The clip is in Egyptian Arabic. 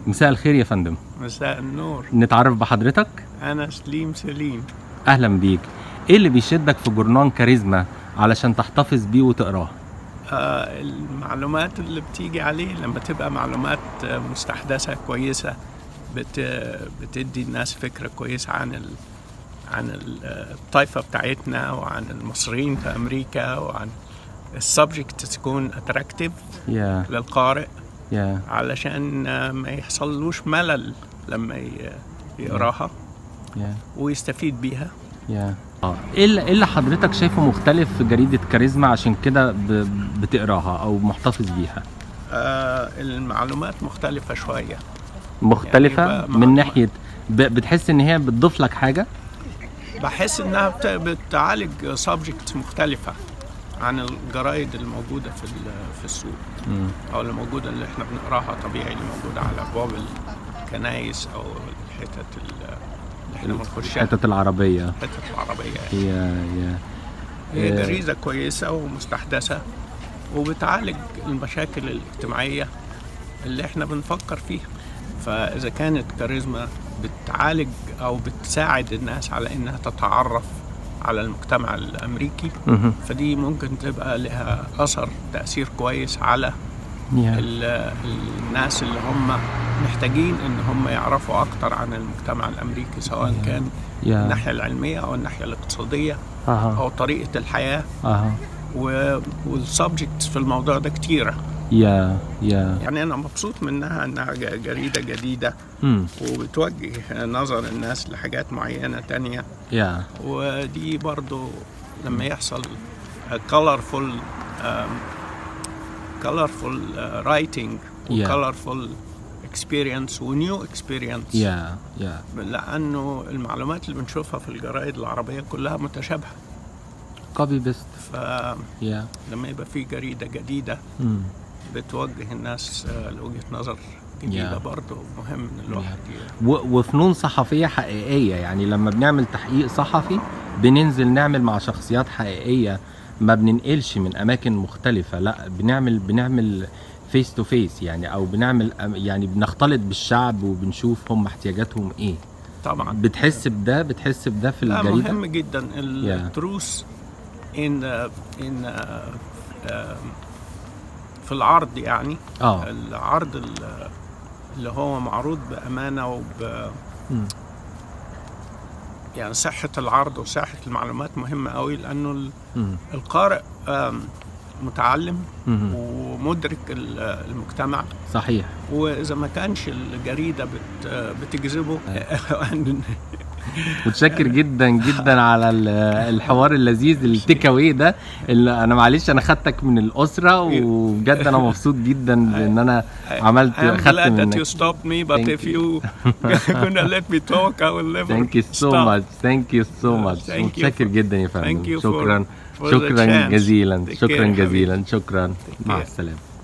مساء الخير يا فندم مساء النور نتعرف بحضرتك أنا سليم سليم اهلا بيك ايه اللي بيشدك في جورنان كاريزما علشان تحتفظ بيه وتقراه آه المعلومات اللي بتيجي عليه لما تبقى معلومات آه، مستحدثة كويسة بت بتدي الناس فكرة كويسة عن ال عن ال- آه، الطائفة بتاعتنا وعن المصريين في أمريكا وعن السبجكت تكون اتراكتيف يا للقارئ يا علشان آه، ما يحصلوش ملل لما ي- يقراها يا ويستفيد بيها يا اه ايه اللي, إيه اللي حضرتك شايفه مختلف في جريدة كاريزما عشان كده ب... بتقراها او محتفظ بيها آه المعلومات مختلفة شوية مختلفة يعني بقى من معلومات. ناحية ب... بتحس ان هي بتضيف لك حاجة بحس انها بت- بتعالج سبجكت مختلفة عن الجرايد الموجودة في ال- في السوق مم. او اللي موجودة اللي احنا بنقراها طبيعي اللي موجودة على ابواب الكنايس او الحتت ال- اللي احنا بنخشها الحتت العربية الحتت العربية يا يا هي آه. جريدة كويسة ومستحدثة وبتعالج المشاكل الاجتماعية اللي احنا بنفكر فيها فإذا كانت كاريزما بتعالج أو بتساعد الناس على إنها تتعرف على المجتمع الأمريكي مهم. فدي ممكن تبقى لها أثر تأثير كويس على يا ال- الناس اللي هم محتاجين إن هم يعرفوا أكتر عن المجتمع الأمريكي سواء كان يا الناحية العلمية أو الناحية الاقتصادية اها أو طريقة الحياة اها و... والسبجكت في الموضوع ده كتيرة يا يا يعني أنا مبسوط منها إنها ج- جريدة جديدة مم. وبتوجه نظر الناس لحاجات معينة تانية يا ودي برضو لما يحصل colorful um, colorful uh, writing و Yeah. colorful experience و new experience يا يا لأنه المعلومات اللي بنشوفها في الجرائد العربية كلها متشابهة كوبي بيست فلما يا يبقى في جريدة جديدة مم. بتوجه الناس آه، لوجهة نظر جديدة Yeah. برضه مهم ان الواحد ي- و- وفنون صحفية حقيقية يعني لما بنعمل تحقيق صحفي بننزل نعمل مع شخصيات حقيقية ما بننقلش من أماكن مختلفة لا بنعمل بنعمل فيس تو فيس يعني أو بنعمل أم- يعني بنختلط بالشعب وبنشوف هم احتياجاتهم إيه طبعا بتحس بده بتحس بده في لا الجريدة مهم جدا التروس ان ان في العرض يعني اه العرض ال- اللي هو معروض بامانه وب مم. يعني صحه العرض وصحه المعلومات مهمه قوي لانه ال- مم. القارئ آم، متعلم مم. ومدرك ال- المجتمع صحيح واذا ما كانش الجريده بت بتجذبه متشكر جدا جدا على ال- الحوار اللذيذ التيك اواي ده اللي انا معلش انا خدتك من الاسره وبجد انا مبسوط جدا بان انا عملت I'm خدت glad that منك you stopped me, but Thank if you gonna let me talk, I will never ثانك يو سو stop. ماتش ثانك يو سو ماتش Thank you متشكر for- جدا يا thank فندم you for- شكرا for the شكرا chance. جزيلا Take شكرا care, جزيلا شكرا مع care. السلامه